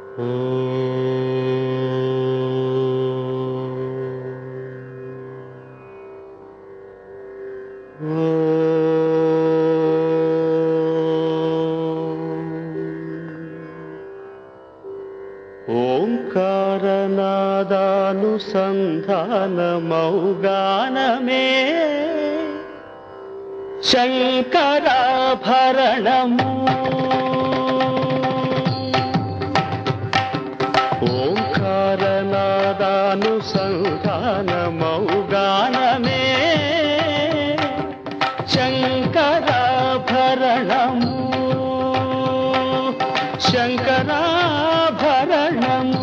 ఓంకారనాదానుసంధానమౌగానమే శంకరాభరణము ఓంకారనాదానుసంధానమౌగానమే శంకరాభరణము శంకరాభరణము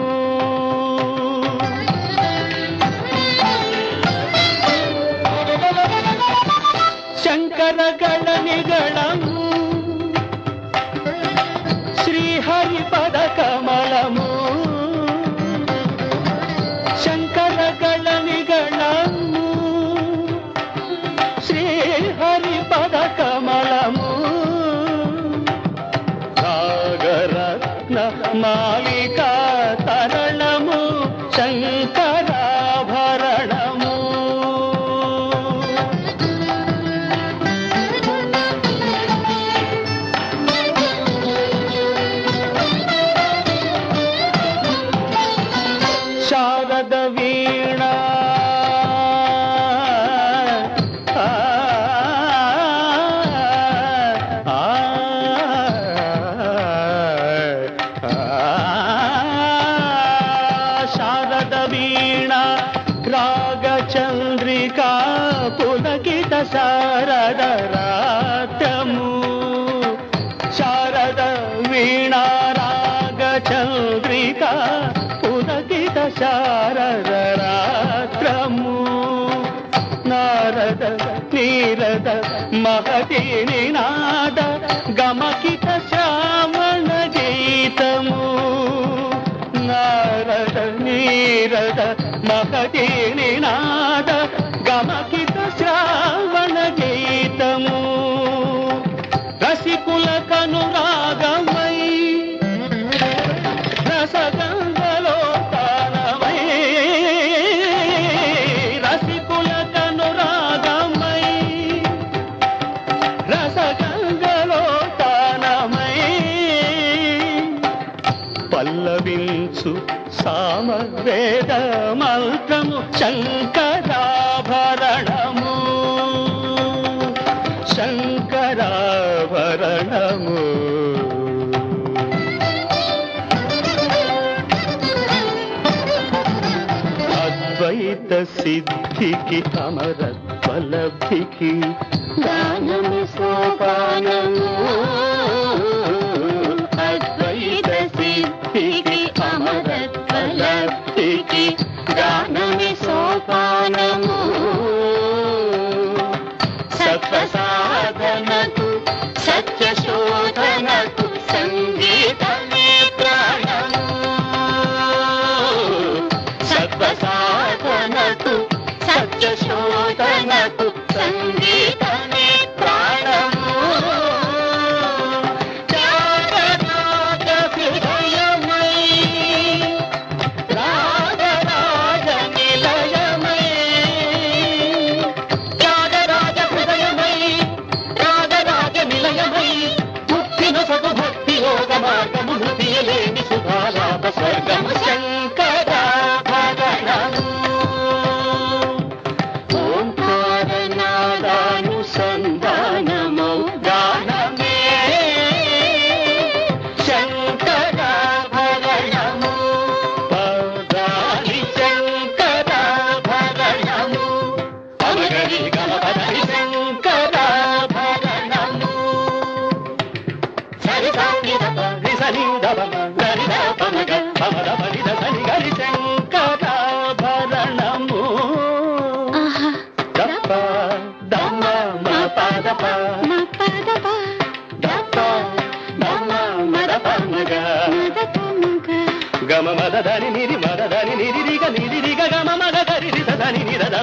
శంకరగణ నిగళము శ్రీహరి పద కమలము శంకరగణ నిగళము శ్రీహరి పద కమలము సాగరత్న మాలికా తరణము శంకరాభరణము శారద వీణ ఆ, ఆ, ఆ, శారద వీణ రాగచంద్రికా పులకిత శారద రాత్రము శారద వీణా రాగచంద్రికా పులకిత శారద రాత్రము నారద నీరద మహతి నినాద గమకిత శ్రావణ గీతము నారద నీరద మహతి నినాద గమకిత శ్రావణ గీతము రసికుల కనురాగమై రసగంగలో తానమై రసికుల కనురాగమై రసగంగలో తానమై పల్లవించు సామవేద మంత్రము శంకరాభరణము శంకరాభరణము అద్వైత సిద్ధికి అమరత్వలబ్ధికి దానము సోపానము అద్వైత సిద్ధికి అమరత్వలబ్ధికి దానమి సోపానము సత్వ సాధనకు సత్య శోధనకు సంగీతమే ప్రాణము సత్వ సాధనకు సత్య శోధనకు సంగీతమే ప్రాణము త్యాగరాజ హృదయమై రాగరాజ నిలయమై త్యాగరాజ హృదయమై రాగరాజ నిలయమై ముక్తిన సగు భక్తి యోగ మార్గమును తీయలేని సుధాలాప స్వర్గము శంకరాభరణము ఓంకారనాదానుసంధానమౌ గానమే శంకరాభరణము పదాని శంకరాభరణము అమగరి గమపదని శంకరాభరణము సరి సంగీతప సరి దమ గరి దపమగ పమద పరిద సరి గరి శంకరాభరణము ఆహా దప్ప దమ్మ మ పదప మా పదప దప్ప దమ్మ మద పమగ మదపముగ గమ మద దని నిరి మద దని నిరి రిగ నిరి రిగ గమ మద గరి రి సదని నిరద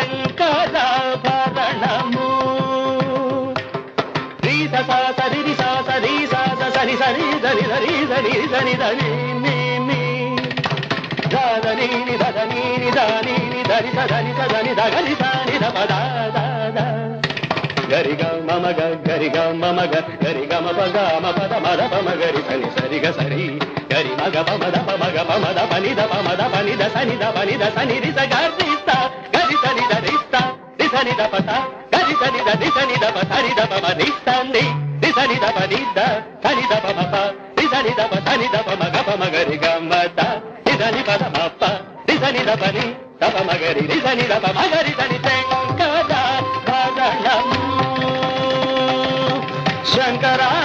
శంకరాభరణము రీ స స సరి రి స స రి స స సరి సరి ద దని దని దని దని దని ని ని దని ని దని ని దని ని దని దని దని దని దని ద పద ద ద గరి గ మమ గ గరి గ మమ గ గరి గ మ ప గ మ ప ద మ ద ప మ గరి సని సరి గ సరి గరి మ గ ప మ ద ప మ గ ప మ ద ప ని ద ప మ ద ప ని ద సని ద ప ని ద సని రి స గ రి స గరి సని ద రి స రి సని ద ప స గరి సని ద రి సని ద ప సని ద ప మ రి స ని రి సని ద ప ని ద సని ద ప మ ప రి సని ద ప సని ద ప మ గ ప మ గరి గ మ ద రి సని ప ద మ ప రి సని ద ప ని ద ప మ గరి రి సని ద ప మ గరి సని శంకర భజనం శంకరా